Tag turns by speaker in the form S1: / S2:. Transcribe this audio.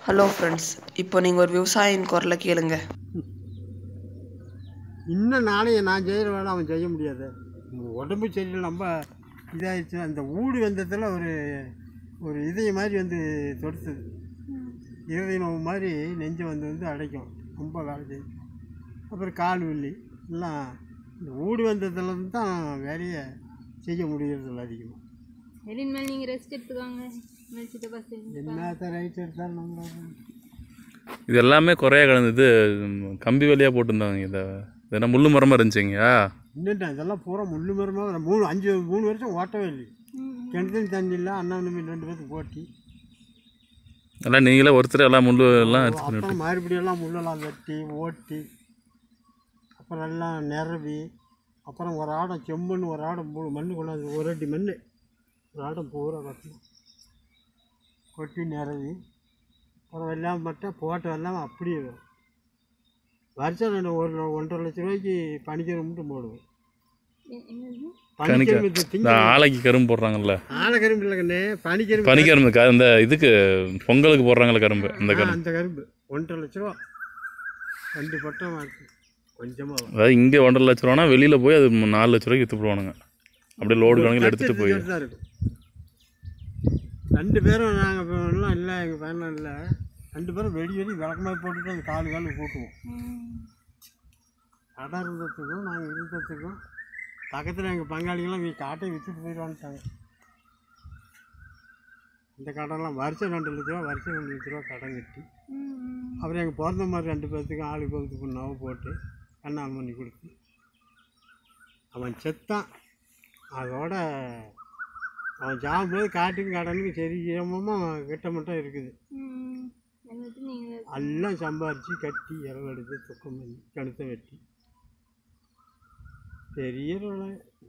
S1: hello friends இப்போ நீங்கள் ஒரு விவசாயியின் குரலை கேளுங்க
S2: இன்னும் நாளைக்கு நான் செய்கிற வேலை அவன் செய்ய முடியாது உடம்பு சரியில்லை ரொம்ப இதாகிடுச்சு அந்த ஊடு வந்ததில் ஒரு ஒரு இதய மாதிரி வந்து தொடுத்தது இருதய நோவு மாதிரி நெஞ்சு வந்து வந்து அடைக்கும் ரொம்ப வேலை செய்யும் அப்புறம் கால் வலி எல்லாம் இந்த ஊடு வந்ததுல இருந்து தான் வேலையை செய்ய முடியறதில்ல அதிகமாக
S3: எலின் மேல் நீங்கள் ரெஸ்ட் எடுத்துக்கோங்க மெடிச்சிட்டு பஸ்
S2: என்னத்த ரைட் எடுத்தாலும் நம்ம
S4: இது எல்லாமே குறைய கலந்தது ம், கம்பி வழியாக போட்டிருந்தாங்க இதை இது என்ன முள்ளு மரமாக இருந்துச்சுங்க
S2: இன்னும் இதெல்லாம் பூரா முள்ளு மரமாக மூணு அஞ்சு மூணு வருஷம் ஓட்டவே இல்லை கிணத்துல தண்ணி இல்லை அண்ணா தம்பி ரெண்டு பேருக்கு போட்டி
S4: எல்லாம் நீங்களே ஒருத்தர் எல்லாம் முள்ளு எல்லாம் எடுத்து பண்ணிட்டு
S2: அப்புறம் மறுபடியெல்லாம் முள்ளெல்லாம் வெட்டி ஓட்டி அப்புறம் எல்லாம் நிரவி அப்புறம் ஒரு ஆடம் செம்மண் ஒரு ஆடம் மூணு மண் கொண்டாந்து ஒரு அடி மண் ஒரு ஆடம் பூரா கட்டணும் கொட்டி நிரவி அப்புறம் எல்லாம் மட்டும் போட்ட எல்லாம் அப்படியே வரும் வருஷம் ரெண்டு ஒரு ஒன்றரை லட்ச ரூபாய்க்கு பனிக்கரு மட்டும் போடுவோம் பனிக்கரும்பு
S4: இந்த
S2: திங்க
S4: ஆலைக்கு கரும்பு போடுறாங்கல்ல
S2: ஆனைக்கரும்பு இல்லை கண்ணே பனிக்கரும்பு
S4: பனிக்கரும்பு க- இந்த இதுக்கு பொங்கலுக்கு போடுறாங்கல்ல கரும்பு அந்த
S2: ஆ,
S4: கரும்பு
S2: அந்த கரும்பு ஒன்றரை லட்ச ரூபா ரெண்டு பட்டம் இருக்கு கொஞ்சமாக
S4: அதாவது இங்கே ஒன்றரை லட்ச ரூபானா வெளியில் போய் அது மு- நாலு லட்ச ரூபாய்க்கு விற்று போடுவானுங்க அப்படியே லோடு கணக்கில் எடுத்துகிட்டு போய்
S2: தான் இருக்கும் ரெண்டு பேரும் நாங்கள் எல்லாம் இல்லை எங்கள் பையனும் இல்லை ரெண்டு பேரும் வெடி வெடி விளக்கமாக போட்டுட்டு அந்த காலு காலு கூட்டுவோம் கடை இருந்ததுக்கும் நாங்கள் இருந்ததுக்கும் பக்கத்தில் எங்கள் பங்காளிகள்லாம் வீ காட்டை விற்றுட்டு போயிட்டு வந்துட்டாங்க இந்த கடன்லாம் வருஷம் ரெண்டு லட்ச ரூபா வருஷம் ரெண்டு லட்ச ரூபா கடன் கட்டி அப்புறம் எங்கள் பிறந்த மாதிரி ரெண்டு பேர்த்துக்கும் ஆளு பகுத்து பண்ணாவை போட்டு கண்ணால் பண்ணி கொடுத்து அவன் செத்தான் அதோட அவன் சாகும்போது காட்டுக்கும் கடனுக்கும் சரிசமமாக கிட்ட மட்டும் இருக்குது
S3: வந்துட்டு நீங்கள்
S2: எல்லாம் சம்பாரித்து கட்டி இறவு எடுத்து சுத்தம் பண்ணி கழுத்தை வெட்டி பெரிய வேலை